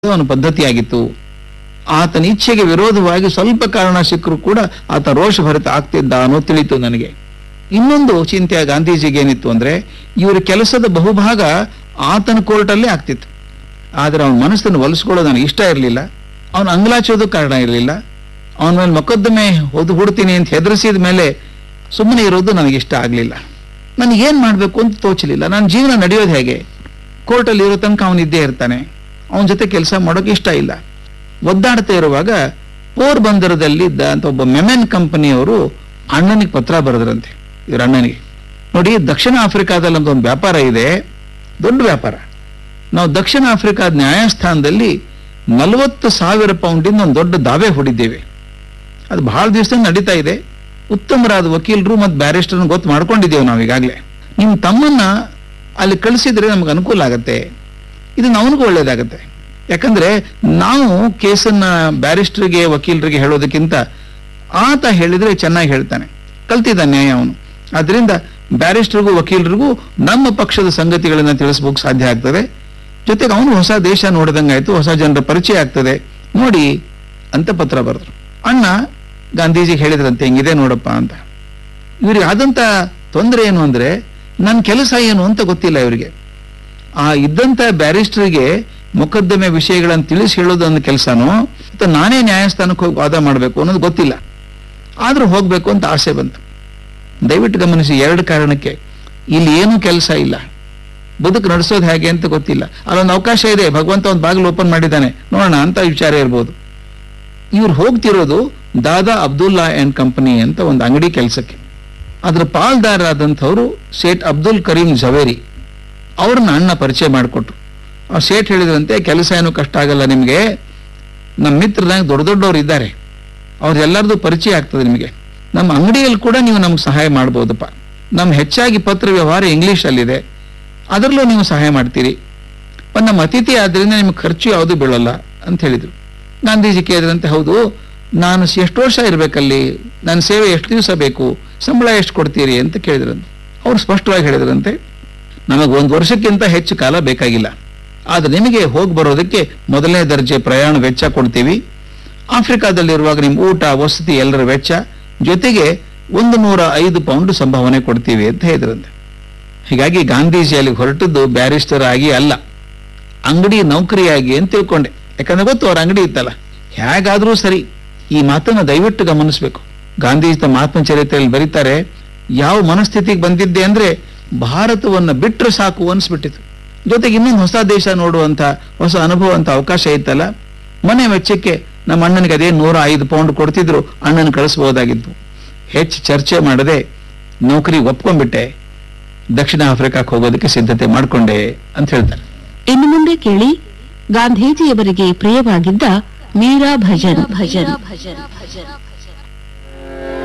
ಅವನ ಪದ್ಧತಿಯಾಗಿತ್ತು ಆತನ ಇಚ್ಛೆಗೆ ವಿರೋಧವಾಗಿ ಸ್ವಲ್ಪ ಕಾರಣ ಸಿಕ್ಕರೂ ಕೂಡ ಆತ ರೋಷಭರಿತ ಆಗ್ತಿದ್ದ ಅನ್ನೋ ತಿಳಿತು ನನಗೆ ಇನ್ನೊಂದು ಚಿಂತೆ ಗಾಂಧೀಜಿಗೆ ಏನಿತ್ತು ಅಂದ್ರೆ ಇವರ ಕೆಲಸದ ಬಹುಭಾಗ ಆತನ ಕೋರ್ಟಲ್ಲೇ ಆಗ್ತಿತ್ತು ಆದ್ರೆ ಅವನ ಮನಸ್ಸನ್ನು ಒಲಿಸ್ಕೊಳ್ಳೋದು ನನಗೆ ಇಷ್ಟ ಇರಲಿಲ್ಲ ಅವನು ಅಂಗಲಾಚೋದು ಕಾರಣ ಇರಲಿಲ್ಲ ಅವನ ಮೇಲೆ ಮೊಕದ್ದಮೆ ಹೊದ್ದು ಹುಡ್ತೀನಿ ಅಂತ ಹೆದರಿಸಿದ ಮೇಲೆ ಸುಮ್ಮನೆ ಇರೋದು ನನಗೆ ಇಷ್ಟ ಆಗಲಿಲ್ಲ ನನಗೇನು ಮಾಡಬೇಕು ಅಂತ ತೋಚಲಿಲ್ಲ ನನ್ನ ಜೀವನ ನಡೆಯೋದು ಹೇಗೆ ಕೋರ್ಟಲ್ಲಿ ಇರೋ ತನಕ ಅವನಿದ್ದೇ ಇರ್ತಾನೆ ಅವನ ಜೊತೆ ಕೆಲಸ ಮಾಡೋಕೆ ಇಷ್ಟ ಇಲ್ಲ ಒದ್ದಾಡ್ತಾ ಇರುವಾಗ ಪೋರ್ಬಂದರದಲ್ಲಿದ್ದ ಅಂತ ಒಬ್ಬ ಮೆಮೆನ್ ಕಂಪನಿಯವರು ಅಣ್ಣನಿಗೆ ಪತ್ರ ಬರೆದ್ರಂತೆ ಇವ್ರ ಅಣ್ಣನಿಗೆ ನೋಡಿ ದಕ್ಷಿಣ ಆಫ್ರಿಕಾದಲ್ಲಿ ಅಂತ ಒಂದು ವ್ಯಾಪಾರ ಇದೆ ದೊಡ್ಡ ವ್ಯಾಪಾರ ನಾವು ದಕ್ಷಿಣ ಆಫ್ರಿಕಾದ ನ್ಯಾಯಸ್ಥಾನದಲ್ಲಿ ನಲವತ್ತು ಸಾವಿರ ಪೌಂಡಿಂದ ಒಂದು ದೊಡ್ಡ ದಾವೆ ಹೊಡಿದ್ದೇವೆ ಅದು ಬಹಳ ದಿವಸದಿಂದ ನಡೀತಾ ಇದೆ ಉತ್ತಮರಾದ ವಕೀಲರು ಮತ್ತು ಬ್ಯಾರಿಸ್ಟರ್ನ ಗೊತ್ತು ಮಾಡ್ಕೊಂಡಿದ್ದೇವೆ ನಾವು ಈಗಾಗಲೇ ನಿಮ್ಮ ತಮ್ಮನ್ನ ಅಲ್ಲಿ ಕಳಿಸಿದ್ರೆ ನಮ್ಗೆ ಅನುಕೂಲ ಆಗತ್ತೆ ಇದು ಅವನಿಗೂ ಒಳ್ಳೇದಾಗತ್ತೆ ಯಾಕಂದ್ರೆ ನಾವು ಕೇಸನ್ನ ಬ್ಯಾರಿಸ್ಟರ್ಗೆ ವಕೀಲರಿಗೆ ಹೇಳೋದಕ್ಕಿಂತ ಆತ ಹೇಳಿದ್ರೆ ಚೆನ್ನಾಗಿ ಹೇಳ್ತಾನೆ ಕಲ್ತಿದ್ದ ನ್ಯಾಯ ಅವನು ಆದ್ರಿಂದ ಬ್ಯಾರಿಸ್ಟರ್ಗೂ ವಕೀಲರಿಗೂ ನಮ್ಮ ಪಕ್ಷದ ಸಂಗತಿಗಳನ್ನ ತಿಳಿಸ್ಬೇಕು ಸಾಧ್ಯ ಆಗ್ತದೆ ಜೊತೆಗೆ ಅವನು ಹೊಸ ದೇಶ ನೋಡಿದಂಗಾಯ್ತು ಹೊಸ ಜನರ ಪರಿಚಯ ಆಗ್ತದೆ ನೋಡಿ ಅಂತ ಪತ್ರ ಬರೆದ್ರು ಅಣ್ಣ ಗಾಂಧೀಜಿಗೆ ಹೇಳಿದ್ರಂತೆ ಹಿಂಗಿದೆ ನೋಡಪ್ಪ ಅಂತ ಇವ್ರಿಗೆ ಆದಂತ ತೊಂದರೆ ಏನು ಅಂದ್ರೆ ನನ್ನ ಕೆಲಸ ಏನು ಅಂತ ಗೊತ್ತಿಲ್ಲ ಇವರಿಗೆ ಆ ಇದ್ದಂತ ಬ್ಯಾರಿಸ್ಟರ್ಗೆ ಮೊಕದ್ದಮೆ ವಿಷಯಗಳನ್ನು ತಿಳಿಸಿ ಹೇಳೋದು ಒಂದು ಕೆಲಸನೋ ಅಥವಾ ನಾನೇ ನ್ಯಾಯಸ್ಥಾನಕ್ಕೆ ಹೋಗಿ ವಾದ ಮಾಡಬೇಕು ಅನ್ನೋದು ಗೊತ್ತಿಲ್ಲ ಆದ್ರೂ ಹೋಗ್ಬೇಕು ಅಂತ ಆಸೆ ಬಂತು ದಯವಿಟ್ಟು ಗಮನಿಸಿ ಎರಡು ಕಾರಣಕ್ಕೆ ಇಲ್ಲಿ ಏನೂ ಕೆಲಸ ಇಲ್ಲ ಬದುಕು ನಡೆಸೋದು ಹೇಗೆ ಅಂತ ಗೊತ್ತಿಲ್ಲ ಅಲ್ಲೊಂದು ಅವಕಾಶ ಇದೆ ಭಗವಂತ ಒಂದು ಬಾಗಿಲು ಓಪನ್ ಮಾಡಿದ್ದಾನೆ ನೋಡೋಣ ಅಂತ ವಿಚಾರ ಇರ್ಬೋದು ಇವ್ರು ಹೋಗ್ತಿರೋದು ದಾದಾ ಅಬ್ದುಲ್ಲಾ ಅಂಡ್ ಕಂಪನಿ ಅಂತ ಒಂದು ಅಂಗಡಿ ಕೆಲಸಕ್ಕೆ ಅದ್ರ ಪಾಲ್ದಾರರಾದಂಥವ್ರು ಶೇಠ್ ಅಬ್ದುಲ್ ಕರೀಂ ಜವೇರಿ ಅವ್ರನ್ನ ಅಣ್ಣ ಪರಿಚಯ ಮಾಡಿಕೊಟ್ರು ಆ ಶೇಠ್ ಹೇಳಿದ್ರಂತೆ ಕೆಲಸ ಏನು ಕಷ್ಟ ಆಗಲ್ಲ ನಿಮಗೆ ನಮ್ಮ ಮಿತ್ರನಾಗ ದೊಡ್ಡ ದೊಡ್ಡವ್ರು ಇದ್ದಾರೆ ಅವ್ರೆಲ್ಲರದು ಪರಿಚಯ ಆಗ್ತದೆ ನಿಮಗೆ ನಮ್ಮ ಅಂಗಡಿಯಲ್ಲಿ ಕೂಡ ನೀವು ನಮ್ಗೆ ಸಹಾಯ ಮಾಡ್ಬೋದಪ್ಪ ನಮ್ಮ ಹೆಚ್ಚಾಗಿ ಪತ್ರ ವ್ಯವಹಾರ ಇಂಗ್ಲೀಷಲ್ಲಿದೆ ಅದರಲ್ಲೂ ನೀವು ಸಹಾಯ ಮಾಡ್ತೀರಿ ಮತ್ತು ನಮ್ಮ ಅತಿಥಿ ಆದ್ರಿಂದ ನಿಮ್ಗೆ ಖರ್ಚು ಯಾವುದು ಬೀಳಲ್ಲ ಅಂತ ಹೇಳಿದ್ರು ಗಾಂಧೀಜಿ ಕೇಳಿದ್ರಂತೆ ಹೌದು ನಾನು ಸ- ಎಷ್ಟು ವರ್ಷ ಇರಬೇಕಲ್ಲಿ ನನ್ನ ಸೇವೆ ಎಷ್ಟು ದಿವಸ ಬೇಕು ಸಂಬಳ ಎಷ್ಟು ಕೊಡ್ತೀರಿ ಅಂತ ಕೇಳಿದ್ರಂತೆ ಅವ್ರು ಸ್ಪಷ್ಟವಾಗಿ ಹೇಳಿದ್ರಂತೆ ನಮಗೆ ಒಂದು ವರ್ಷಕ್ಕಿಂತ ಹೆಚ್ಚು ಕಾಲ ಬೇಕಾಗಿಲ್ಲ ಆದ್ರೆ ನಿಮಗೆ ಹೋಗಿ ಬರೋದಕ್ಕೆ ಮೊದಲನೇ ದರ್ಜೆ ಪ್ರಯಾಣ ವೆಚ್ಚ ಕೊಡ್ತೀವಿ ಆಫ್ರಿಕಾದಲ್ಲಿರುವಾಗ ನಿಮ್ಮ ಊಟ ವಸತಿ ಎಲ್ಲರ ವೆಚ್ಚ ಜೊತೆಗೆ ಒಂದು ನೂರ ಐದು ಪೌಂಡ್ ಸಂಭಾವನೆ ಕೊಡ್ತೀವಿ ಅಂತ ಹೇಳಿದ್ರಂತೆ ಹೀಗಾಗಿ ಗಾಂಧೀಜಿ ಅಲ್ಲಿ ಹೊರಟದ್ದು ಬ್ಯಾರಿಸ್ಟರ್ ಆಗಿ ಅಲ್ಲ ಅಂಗಡಿ ನೌಕರಿಯಾಗಿ ಅಂತ ತಿಳ್ಕೊಂಡೆ ಯಾಕಂದ್ರೆ ಗೊತ್ತು ಅವ್ರ ಅಂಗಡಿ ಇತ್ತಲ್ಲ ಹೇಗಾದ್ರೂ ಸರಿ ಈ ಮಾತನ್ನ ದಯವಿಟ್ಟು ಗಮನಿಸಬೇಕು ಗಾಂಧೀಜಿ ತಮ್ಮ ಆತ್ಮಚರಿತ್ರೆಯಲ್ಲಿ ಬರೀತಾರೆ ಯಾವ ಮನಸ್ಥಿತಿಗೆ ಬಂದಿದ್ದೆ ಅಂದ್ರೆ ಭಾರತವನ್ನ ಬಿಟ್ಟರೆ ಸಾಕು ಅನ್ಸ್ಬಿಟ್ಟಿತ್ತು ಜೊತೆಗೆ ಇನ್ನೊಂದು ಹೊಸ ದೇಶ ನೋಡುವಂತ ಹೊಸ ಅನುಭವ ಅಂತ ಅವಕಾಶ ಇತ್ತಲ್ಲ ಮನೆ ವೆಚ್ಚಕ್ಕೆ ನಮ್ಮ ಅಣ್ಣನಿಗೆ ಅದೇ ನೂರ ಐದು ಪೌಂಡ್ ಕೊಡ್ತಿದ್ರು ಅಣ್ಣನ ಕಳಿಸ್ಬೋದಾಗಿತ್ತು ಹೆಚ್ಚು ಚರ್ಚೆ ಮಾಡದೆ ನೌಕರಿ ಒಪ್ಕೊಂಡ್ಬಿಟ್ಟೆ ದಕ್ಷಿಣ ಆಫ್ರಿಕಾಕ್ಕೆ ಹೋಗೋದಕ್ಕೆ ಸಿದ್ಧತೆ ಮಾಡ್ಕೊಂಡೆ ಅಂತ ಹೇಳ್ತಾರೆ ಇನ್ನು ಮುಂದೆ ಕೇಳಿ ಗಾಂಧೀಜಿಯವರಿಗೆ ಪ್ರಿಯವಾಗಿದ್ದ ಮೀರಾ ಭಜನ್ ಭಜನ್ ಭಜನ್ ಭಜನ್